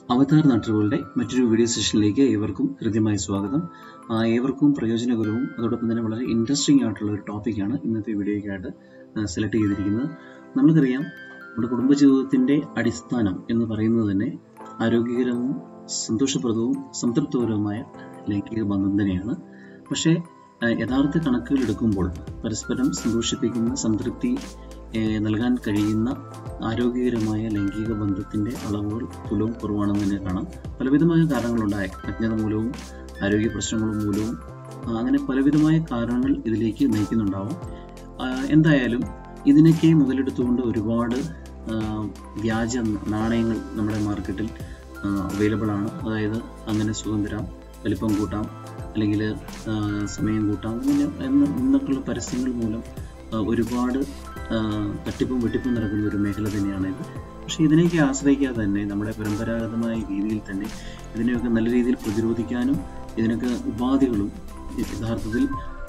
അവതാർ നാട്ടുകളുടെ മറ്റൊരു വീഡിയോ സെഷനിലേക്ക് ഏവർക്കും ഹൃദ്യമായ സ്വാഗതം ആ, ഏവർക്കും പ്രയോജനകരവും അതോടൊപ്പം തന്നെ വളരെ ഇൻട്രസ്റ്റിംഗ് ആയിട്ടുള്ള ഒരു ടോപ്പിക്കാണ് ഇന്നത്തെ വീഡിയോയ്ക്കായിട്ട് സെലക്ട് ചെയ്തിരിക്കുന്നത് നമ്മൾക്കറിയാം നമ്മുടെ കുടുംബജീവിതത്തിൻ്റെ അടിസ്ഥാനം എന്ന് പറയുന്നത് തന്നെ ആരോഗ്യകരവും സന്തോഷപ്രദവും സംതൃപ്തികരവുമായ ലൈംഗിക ബന്ധം തന്നെയാണ് പക്ഷേ ആ, യഥാർത്ഥ കണക്കുകൾ എടുക്കുമ്പോൾ പരസ്പരം സന്തോഷിപ്പിക്കുന്ന സംതൃപ്തി ഏ, നൽകാൻ കഴിയുന്ന ആരോഗ്യകരമായ ലൈംഗിക ബന്ധത്തിന്റെ അളവുകൾ തുലവും കുറവാണെന്ന് തന്നെ കാണാം പലവിധമായ കാരണങ്ങളുണ്ടായി അജ്ഞത മൂലവും ആരോഗ്യ പ്രശ്നങ്ങളും മൂലവും ആ, അങ്ങനെ പലവിധമായ കാരണങ്ങൾ ഇതിലേക്ക് നയിക്കുന്നുണ്ടാവും ആ, എന്തായാലും ഇതിനൊക്കെ മുതലെടുത്തുകൊണ്ട് ഒരുപാട് ആ, വ്യാജ നാണയങ്ങൾ നമ്മുടെ മാർക്കറ്റിൽ അവൈലബിൾ ആണ് അതായത് അങ്ങനെ സുഖം തരാം വലിപ്പം കൂട്ടാം അല്ലെങ്കിൽ സമയം കൂട്ടാം അങ്ങനെ എന്ന് എന്നൊക്കെയുള്ള പരസ്യങ്ങൾ മൂലം ആ, ഒരുപാട് ആ, തട്ടിപ്പും വെട്ടിപ്പും നടക്കുന്ന ഒരു മേഖല തന്നെയാണ് ഇത് പക്ഷേ ഇതിനെയൊക്കെ ആശ്രയിക്കാതെ തന്നെ നമ്മുടെ പരമ്പരാഗതമായ രീതിയിൽ തന്നെ ഇതിനെയൊക്കെ നല്ല രീതിയിൽ പ്രതിരോധിക്കാനും ഇതിനൊക്കെ ഉപാധികളും യഥാർത്ഥത്തിൽ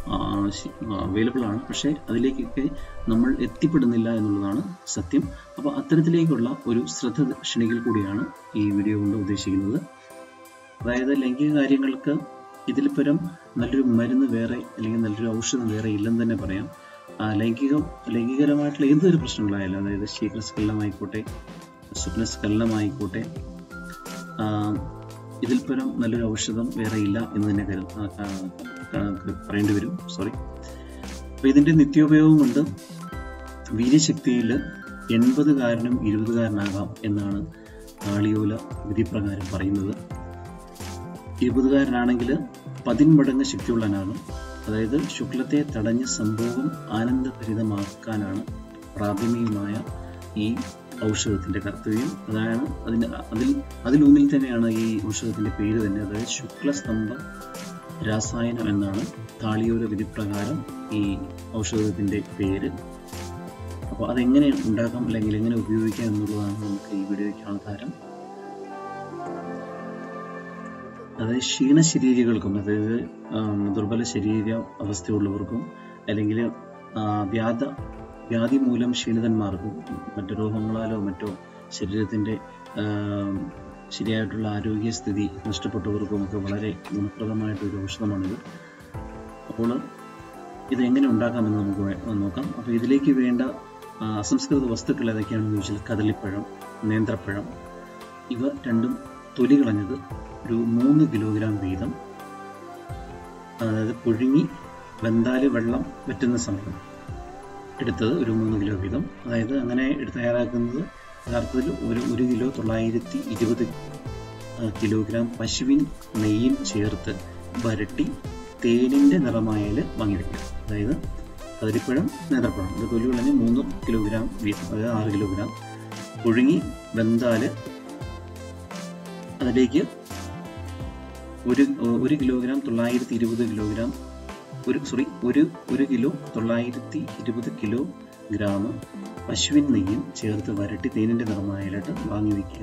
അവൈലബിൾ ആണ് പക്ഷേ അതിലേക്കൊക്കെ നമ്മൾ എത്തിപ്പെടുന്നില്ല എന്നുള്ളതാണ് സത്യം അപ്പോൾ അത്തരത്തിലേക്കുള്ള ഒരു ശ്രദ്ധ ക്ഷണിക്കൽ കൂടിയാണ് ഈ വീഡിയോ കൊണ്ട് ഉദ്ദേശിക്കുന്നത് അതായത് ലൈംഗിക കാര്യങ്ങൾക്ക് ഇതിൽ പരം നല്ലൊരു മരുന്ന് വേറെ അല്ലെങ്കിൽ നല്ലൊരു ഔഷധം വേറെ ഇല്ലെന്ന് തന്നെ പറയാം ആ, ലൈംഗിക ലൈംഗികരമായിട്ടുള്ള ഏതൊരു പ്രശ്നങ്ങളായാലും അതായത് ശീഘ്രസ്ഖലനമായിക്കോട്ടെ സ്വപ്നസ്ഖലനമായിക്കോട്ടെ ആ, ഇതിൽ പരം നല്ലൊരു ഔഷധം വേറെ ഇല്ല എന്ന് തന്നെ കരു ആ, ആ, ആ, പറയേണ്ടി വരും സോറി അപ്പോൾ ഇതിൻ്റെ നിത്യോപയോഗം കൊണ്ട് വീര്യശക്തിയിൽ എൺപതുകാരനും ഇരുപതുകാരനാകാം എന്നാണ് താളിയോല വിധിപ്രകാരം പറയുന്നത് ഇരുപതുകാരനാണെങ്കിൽ പതിന്മടങ്ങ് ശക്തിയുള്ളവനാകും അതായത് ശുക്ലത്തെ തടഞ്ഞ് സംഭവം ആനന്ദഭരിതമാക്കാനാണ് പ്രാഥമികമായ ഈ ഔഷധത്തിന്റെ കർത്തവ്യം അതാണ് അതിന് അതിൽ അതിലൂന്നിൽ തന്നെയാണ് ഈ ഔഷധത്തിന്റെ പേര് തന്നെ അതായത് ശുക്ലസ്തംഭ രാസായനം എന്നാണ് താളിയോര വിധിപ്രകാരം ഈ ഔഷധത്തിന്റെ പേര് അപ്പോൾ അതെങ്ങനെ ഉണ്ടാക്കാം അല്ലെങ്കിൽ എങ്ങനെ ഉപയോഗിക്കാം എന്നുള്ളതാണ് നമുക്ക് ഈ വീഡിയോയ്ക്ക് ആധാരം അതായത് ക്ഷീണശരീരികൾക്കും അതായത് ആം, ദുർബല ശരീര അവസ്ഥയുള്ളവർക്കും അല്ലെങ്കിൽ ആ, വ്യാധ വ്യാധി മൂലം ക്ഷീണിതന്മാർക്കും മറ്റു രോഗങ്ങളാലോ മറ്റോ ശരീരത്തിൻ്റെ ആം, ശരിയായിട്ടുള്ള ആരോഗ്യസ്ഥിതി നഷ്ടപ്പെട്ടവർക്കും ഒക്കെ വളരെ ഗുണപ്രദമായിട്ടൊരു ഔഷധമാണിത് അപ്പോൾ ഇത് എങ്ങനെ ഉണ്ടാക്കാമെന്ന് നമുക്ക് വേ- നോക്കാം അപ്പോൾ ഇതിലേക്ക് വേണ്ട ആ, അസംസ്കൃത വസ്തുക്കൾ ഏതൊക്കെയാണെന്ന് ചോദിച്ചാൽ കദളിപ്പഴം നേന്ത്രപ്പഴം ഇവ രണ്ടും തൊലി കളഞ്ഞത് ഒരു മൂന്ന് കിലോഗ്രാം വീതം അതായത് പുഴുങ്ങി വെന്താല് വെള്ളം വറ്റുന്ന സമയം എടുത്തത് ഒരു മൂന്ന് കിലോ വീതം അതായത് അങ്ങനെ എടുത്ത് തയ്യാറാക്കുന്നത് യഥാർത്ഥത്തിൽ ഒരു ഒരു കിലോ തൊള്ളായിരത്തി ഇരുപത് കിലോഗ്രാം പശുവിൻ നെയ്യും ചേർത്ത് വരട്ടി തേനിൻ്റെ നിറമായാൽ വാങ്ങി വയ്ക്കുക അതായത് കതിരിപ്പഴം നേന്ത്രപ്പഴം ഇത് തൊലി കളഞ്ഞ് മൂന്ന് കിലോഗ്രാം വീതം അതായത് ആറ് കിലോഗ്രാം പുഴുങ്ങി വെന്താൽ അതിലേക്ക് ഒരു ഒരു കിലോഗ്രാം തൊള്ളായിരത്തി ഇരുപത് കിലോഗ്രാം ഒരു സോറി ഒരു ഒരു കിലോ തൊള്ളായിരത്തി ഇരുപത് കിലോ ഗ്രാം പശുവിൻ നെയ്യും ചേർത്ത് വരട്ടി തേനിന്റെ നിറമായാലായിട്ട് വാങ്ങി വയ്ക്കുക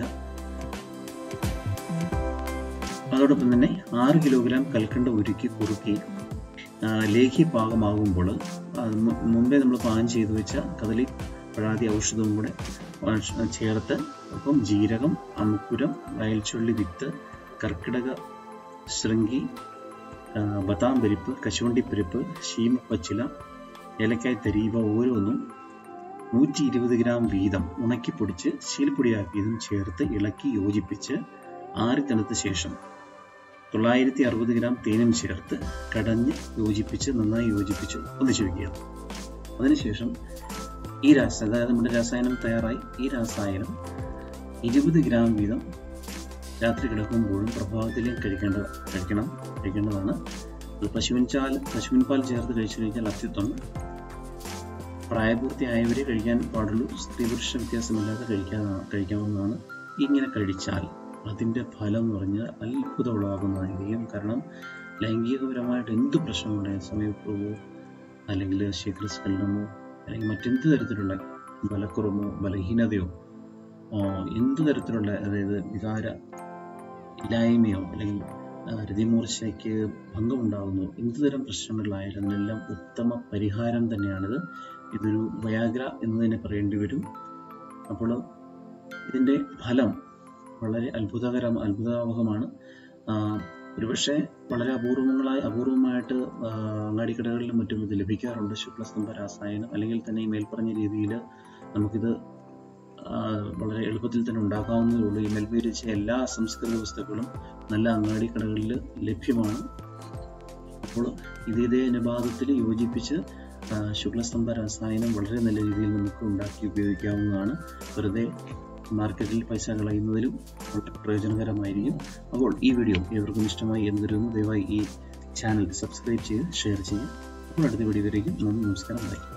അതോടൊപ്പം തന്നെ ആറ് കിലോഗ്രാം കൽക്കണ്ട ഉരുക്കി കുറുക്കി ആ, ലേഖ്യ പാകമാകുമ്പോൾ അത് മു- മുമ്പേ നമ്മൾ പാകം ചെയ്തു വെച്ച കദളി പഴാതി ഔഷധവും കൂടെ ആ, ചേർത്ത് ഒപ്പം ജീരകം അമുക്കുരം വയൽച്ചുള്ളി വിത്ത് കർക്കിടക ശൃംഗി ആ, ബദാം പരിപ്പ് കശുവണ്ടിപ്പരിപ്പ് ശീമപ്പച്ചില ഏലക്കായ് തരി ഇവ ഓരോന്നും നൂറ്റി ഇരുപത് ഗ്രാം വീതം ഉണക്കി പൊടിച്ച് ശീൽപ്പൊടിയാക്കിയതും ചേർത്ത് ഇളക്കി യോജിപ്പിച്ച് ആറി തണുത്ത ശേഷം തൊള്ളായിരത്തി അറുപത് ഗ്രാം തേനും ചേർത്ത് കടഞ്ഞ് യോജിപ്പിച്ച് നന്നായി യോജിപ്പിച്ച് ഒന്നിച്ചു വയ്ക്കുക അതിനുശേഷം ഈ രാസ അതായത് നമ്മുടെ രസായനം തയ്യാറായി ഈ രസായനം ഇരുപത് ഗ്രാം വീതം രാത്രി കിടക്കുമ്പോഴും പ്രഭാതത്തിലും കഴിക്കേണ്ട കഴിക്കണം കഴിക്കേണ്ടതാണ് അത് പശുവിൻ ചാൽ പശുവിൻ പാൽ ചേർത്ത് കഴിച്ചു കഴിഞ്ഞാൽ അത്യുത്തമം പ്രായപൂർത്തിയായവരെ കഴിക്കാൻ പാടുള്ളൂ സ്ത്രീ പുരുഷ വ്യത്യാസമില്ലാതെ കഴിക്കാവുന്ന കഴിക്കാവുന്നതാണ് ഇങ്ങനെ കഴിച്ചാൽ അതിൻ്റെ ഫലം എന്ന് പറഞ്ഞാൽ അത്ഭുതം ഉളവാക്കുന്നതായിരിക്കും കാരണം ലൈംഗികപരമായിട്ട് എന്ത് പ്രശ്നമുണ്ടായ സമയക്കുറവോ അല്ലെങ്കിൽ ശീഘ്രസ്ഖലനമോ അല്ലെങ്കിൽ മറ്റെന്ത് തരത്തിലുള്ള ബലക്കുറവോ ബലഹീനതയോ ആ, എന്ത് തരത്തിലുള്ള അതായത് വികാര ഇല്ലായ്മയോ അല്ലെങ്കിൽ ആ, രതിമൂർച്ചയ്ക്ക് ഭംഗമുണ്ടാകുന്നു എന്ത് തരം പ്രശ്നങ്ങളിലായാലും അതിനെല്ലാം ഉത്തമ പരിഹാരം തന്നെയാണിത് ഇതൊരു വയാഗ്ര എന്ന് തന്നെ പറയേണ്ടി വരും അപ്പോൾ ഇതിൻ്റെ ഫലം വളരെ അത്ഭുതകരം അത്ഭുതാവഹമാണ് ആ, ഒരുപക്ഷെ വളരെ അപൂർവങ്ങളായി അപൂർവമായിട്ട് ആ, അങ്ങാടിക്കടകളിലും മറ്റും ഇത് ലഭിക്കാറുണ്ട് ശുക്ലസ്തംഭ രാസായനം അല്ലെങ്കിൽ തന്നെ ഈ മേൽപ്പറഞ്ഞ രീതിയിൽ നമുക്കിത് ആ, വളരെ എളുപ്പത്തിൽ തന്നെ ഉണ്ടാക്കാവുന്നതേ ഉള്ളൂ ഈ മേൽപ്പേരിച്ച എല്ലാ അസംസ്കൃത വസ്തുക്കളും നല്ല അങ്ങാടിക്കടകളിൽ ലഭ്യമാണ് അപ്പോൾ ഇത് ഇതേ അനുപാതത്തിൽ യോജിപ്പിച്ച് ആ, ശുക്ലസ്തംഭ രസായനം വളരെ നല്ല രീതിയിൽ നമുക്ക് ഉണ്ടാക്കി ഉപയോഗിക്കാവുന്നതാണ് വെറുതെ മാർക്കറ്റിൽ പൈസ കളയുന്നതിലും വളരെ പ്രയോജനകരമായിരിക്കും അപ്പോൾ ഈ വീഡിയോ ഏവർക്കും ഇഷ്ടമായി എന്ന് കരുതുന്നു ദയവായി ഈ ചാനൽ സബ്സ്ക്രൈബ് ചെയ്ത് ഷെയർ ചെയ്യുക അപ്പോൾ അടുത്ത വീഡിയോ വരേക്കും നന്ദി നമസ്കാരം ബൈ